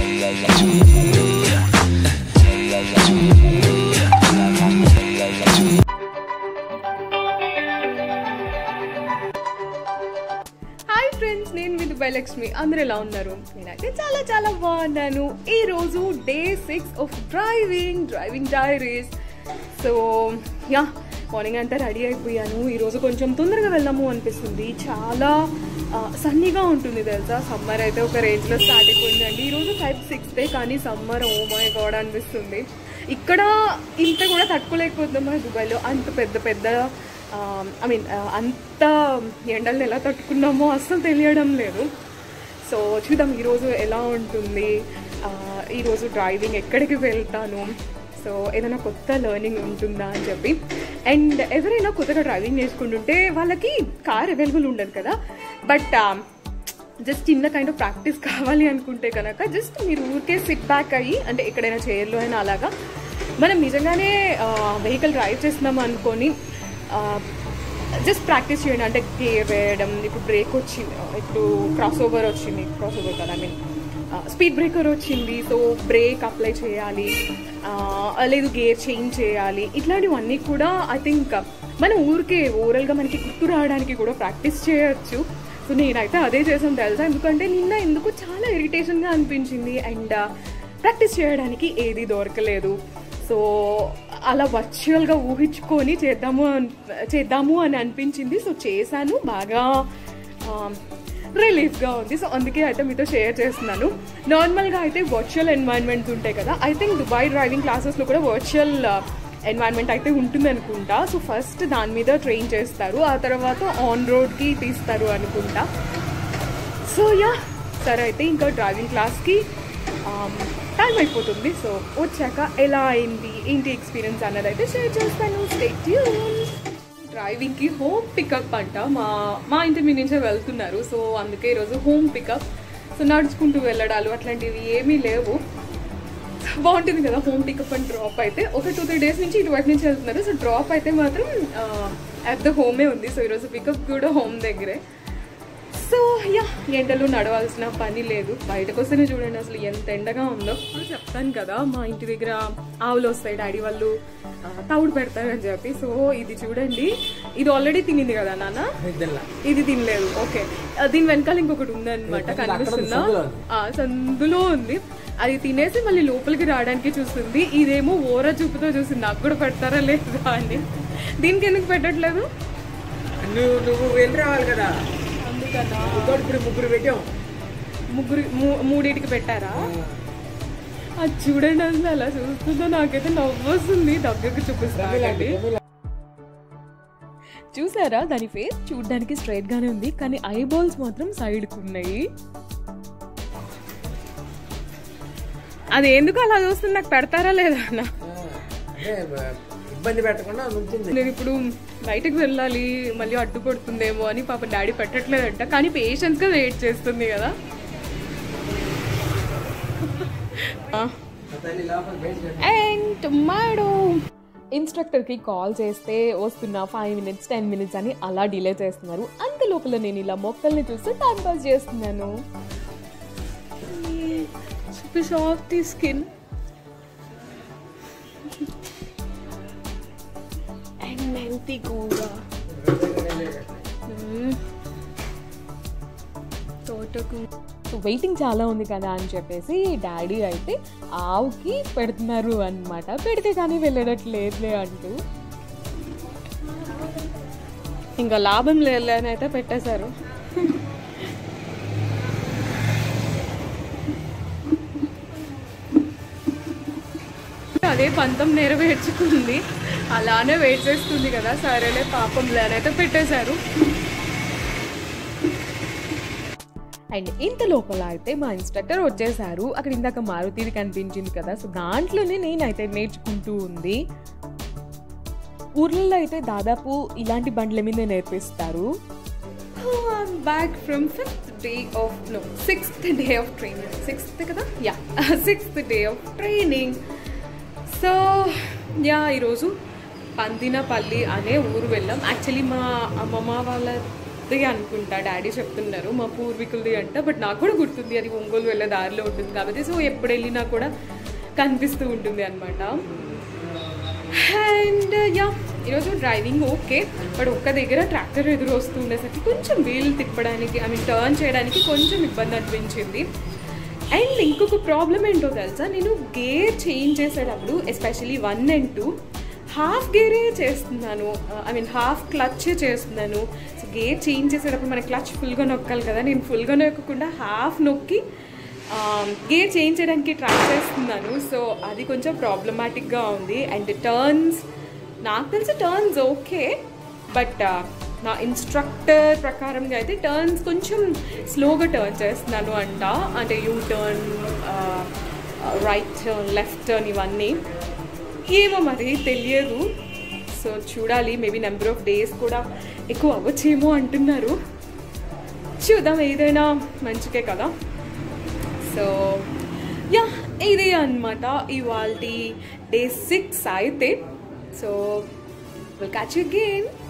Hi friends నేను మీ Dubai Lakshmi అందరు ఎలా ఉన్నారు నేనైతే చాలా చాలా బాగున్నాను ఈ రోజు day six of driving driving diaries so yeah morning అంతా రెడీ అయిపోయాను ఈరోజు కొంచెం తొందరగా వెళ్దాము అనిపిస్తుంది చాలా సన్నీగా ఉంటుంది తెలుసా సమ్మర్ అయితే ఒక రేంజ్లో స్టార్ట్ అయిపోయిందండి ఈరోజు ఫైవ్ సిక్స్ డే కానీ సమ్మర్ ఓ మై గాడ్ అనిపిస్తుంది ఇక్కడ ఇంత కూడా తట్టుకోలేకపోతున్నాం మన దుబాయ్లో అంత పెద్ద పెద్ద ఐ మీన్ అంత ఎండల్ని ఎలా తట్టుకున్నామో అస్సలు తెలియడం లేదు సో చూద్దాం ఈరోజు ఎలా ఉంటుంది ఆ, ఈరోజు డ్రైవింగ్ ఎక్కడికి వెళ్తాను సో ఏదైనా కొత్త లెర్నింగ్ ఉంటుందా అని చెప్పి అండ్ ఎవరైనా కొత్తగా డ్రైవింగ్ నేర్చుకుంటుంటే వాళ్ళకి కార్ అవైలబుల్ ఉండదు కదా బట్ జస్ట్ చిన్న కైండ్ ఆఫ్ ప్రాక్టీస్ కావాలి అనుకుంటే కనుక జస్ట్ మీరు ఊరికే సిట్ బ్యాక్ అయ్యి అంటే ఎక్కడైనా చైర్లో అయినా అలాగా మనం నిజంగానే వెహికల్ డ్రైవ్ చేస్తున్నాం అనుకొని జస్ట్ ప్రాక్టీస్ చేయండి అంటే గేర్ వేయడం ఇప్పుడు బ్రేక్ వచ్చింది ఇప్పుడు క్రాస్ ఓవర్ వచ్చింది క్రాస్ ఓవర్ కదా ఐ మీన్ స్పీడ్ బ్రేకర్ వచ్చింది సో బ్రేక్ అప్లై చేయాలి ఆ, లేదు గేర్ చేంజ్ చేయాలి ఇట్లాంటివన్నీ కూడా ఐ థింక్ మనం ఊరికే ఓవరాల్గా మనకి గుర్తు రావడానికి కూడా ప్రాక్టీస్ చేయొచ్చు సో నేనైతే అదే చేసాను తెలుసా ఎందుకంటే నిన్న ఎందుకు చాలా ఇరిటేషన్గా అనిపించింది అండ్ ప్రాక్టీస్ చేయడానికి ఏది దొరకలేదు సో అలా వర్చువల్గా ఊహించుకొని చేద్దాము అన్- చేద్దాము అని అనిపించింది సో చేశాను బాగా రిలీఫ్గా ఉంది సో అందుకే అయితే మీతో షేర్ చేస్తున్నాను నార్మల్గా అయితే వర్చువల్ ఎన్వైర్న్మెంట్స్ ఉంటాయి కదా ఐ థింక్ దుబాయ్ డ్రైవింగ్ క్లాసెస్లో కూడా వర్చువల్ ఎన్వైర్న్మెంట్ అయితే ఉంటుంది అనుకుంటా సో ఫస్ట్ దాని మీద ట్రైన్ చేస్తారు ఆ తర్వాత ఆన్ రోడ్కి తీస్తారు అనుకుంటా సో యా సరే అయితే ఇంకా డ్రైవింగ్ క్లాస్కి టైం అయిపోతుంది సో వచ్చాక ఎలా అయింది ఏంటి ఎక్స్పీరియన్స్ అన్నది అయితే షేర్ చేస్తాను స్టేట్ డ్రైవింగ్కి హోమ్ పికప్ అంట మా మా ఇంటి మీ నుంచే వెళ్తున్నారు సో అందుకే ఈరోజు హోమ్ పికప్ సో నడుచుకుంటూ వెళ్ళడాలు అట్లాంటివి ఏమీ లేవు బాగుంటుంది కదా హోమ్ పికప్ అండ్ డ్రాప్ అయితే ఒక టూ త్రీ డేస్ నుంచి ఇటువైపు నుంచి వెళ్తున్నారు సో డ్రాప్ అయితే మాత్రం అట్ ద హోమే ఉంది సో ఈరోజు పికప్ కూడా హోమ్ దగ్గరే సో యా ఎండలో నడవాల్సిన పని లేదు బయటకు వస్తేనే చూడండి అసలు ఎంత ఎండగా ఉందో ఇప్పుడు చెప్తాను కదా మా ఇంటి దగ్గర ఆవులు వస్తాయి డాడీ వాళ్ళు ఆ, తవుడు పెడతారని చెప్పి సో ఇది చూడండి ఇది ఆల్రెడీ తినింది కదా నాన్న ఇది తినలేదు ఓకే ఆ, దీని వెనకాల ఇంకొకటి ఉందన్నమాట కనిపిస్తుందా ఆ, సందులో ఉంది అది తినేసి మళ్ళీ లోపలికి రావడానికి చూస్తుంది ఇదేమో ఓర చూపుతో చూసింది నాకు కూడా పెడతారా లేదా అని దీనికి ఎందుకు పెట్టట్లేదు నువ్వు నువ్వు వెళ్ళి రావాలి కదా అందుకన్నా ఇంకోటి ఇప్పుడు ముగ్గురు పెట్టాం ముగ్గురు మూ- మూడింటికి పెట్టారా అది చూడండి అసలు అలా చూస్తుందో నాకైతే నవ్వు వస్తుంది దగ్గరకు చూపిస్తానండి చూసారా దాని ఫేస్ చూడడానికి స్ట్రైట్ గానే ఉంది కానీ ఐ బాల్స్ మాత్రం సైడ్ కు ఉన్నాయి అది ఎందుకు అలా చూస్తుంది నాకు పెడతారా లేదా అన్న అంటే బ- ఇబ్బంది పెట్టకుండా ఉంచింది నేను ఇప్పుడు బయటకు వెళ్ళాలి మళ్ళీ అడ్డుపడుతుందేమో అని పాప డాడీ పెట్టట్లేదంట కానీ పేషెన్స్ గా వెయిట్ చేస్తుంది కదా తల్లి లోపల బయట పెట్టు. అండ్ టుమారో ఇన్స్ట్రక్టర్కి కాల్ చేస్తే వస్తున్నా ఫైవ్ మినిట్స్ టెన్ మినిట్స్ అని అలా డిలే చేస్తున్నారు అంత లోపల నేను ఇలా మొక్కల్ని చూస్తూ టైం పాస్ చేస్తున్నాను సాఫ్ట్ స్కిన్ అండ్ మెంతి కూర తోటకు వెయిటింగ్ చాలా ఉంది కదా అని చెప్పేసి డాడీ అయితే ఆవుకి పెడుతున్నారు అన్నమాట పెడితే కానీ వెళ్ళడట్లేదులే అంటూ ఇంకా లాభం లేదు అని అయితే పెట్టేశారు అదే పంతం నెరవేర్చుకుంది అలానే వెయిట్ చేస్తుంది కదా సరేలే పాపం లేనైతే పెట్టేశారు అండ్ ఇంత లోపల అయితే మా ఇన్స్ట్రక్టర్ వచ్చేసారు అక్కడ ఇందాక మారుతీది కనిపించింది కదా సో దాంట్లోనే నేనైతే నేర్చుకుంటూ ఉంది ఊర్లలో అయితే దాదాపు ఇలాంటి బండ్ల మీద నేర్పిస్తారు back from fifth day of no sixth day of training sixth కదా yeah sixth day of training so yeah ఈరోజు పందినపల్లి అనే ఊరు వెళ్ళాం యాక్చువల్లీ మా అమ్మమ్మ వాళ్ళ కొత్తది అనుకుంటా డాడీ చెప్తున్నారు మా పూర్వీకులది అంట బట్ నాకు కూడా గుర్తుంది అది ఒంగోలు వెళ్ళే దారిలో ఉంటుంది కాబట్టి సో ఎప్పుడు వెళ్ళినా కూడా కనిపిస్తూ ఉంటుంది అనమాట అండ్ యా ఈరోజు డ్రైవింగ్ ఓకే బట్ ఒక్క దగ్గర ట్రాక్టర్ ఎదురు వస్తూ ఉండేసరికి కొంచెం వీల్ తిప్పడానికి ఐ మీన్ టర్న్ చేయడానికి కొంచెం ఇబ్బంది అనిపించింది అండ్ ఇంకొక ప్రాబ్లం ఏంటో తెలుసా నేను గేర్ చేంజ్ చేసేటప్పుడు especially one and two half గేరే చేస్తున్నాను ఐ మీన్ హాఫ్ క్లచ్ చేస్తున్నాను సో గేర్ చేంజ్ చేసేటప్పుడు మన క్లచ్ ఫుల్గా నొక్కాలి కదా నేను ఫుల్గా నొక్కకుండా హాఫ్ నొక్కి గేర్ చేంజ్ చేయడానికి ట్రై చేస్తున్నాను సో అది కొంచెం ప్రాబ్లమాటిక్గా ఉంది అండ్ టర్న్స్ నాకు తెలిసి టర్న్స్ ఓకే బట్ నా ఇన్స్ట్రక్టర్ ప్రకారంగా అయితే టర్న్స్ కొంచెం స్లోగా టర్న్ చేస్తున్నాను అంట అంటే U turn right turn left turn ఇవన్నీ ఏమో మరి తెలియదు సో చూడాలి మేబీ నెంబర్ ఆఫ్ డేస్ కూడా ఎక్కువ అవ్వచ్చేమో అంటున్నారు చూద్దాం ఏదైనా మంచికే కదా సో యా ఇదే అనమాట ఇవాళ డే సిక్స్ అయితే సో విల్ క్యాచ్ అగైన్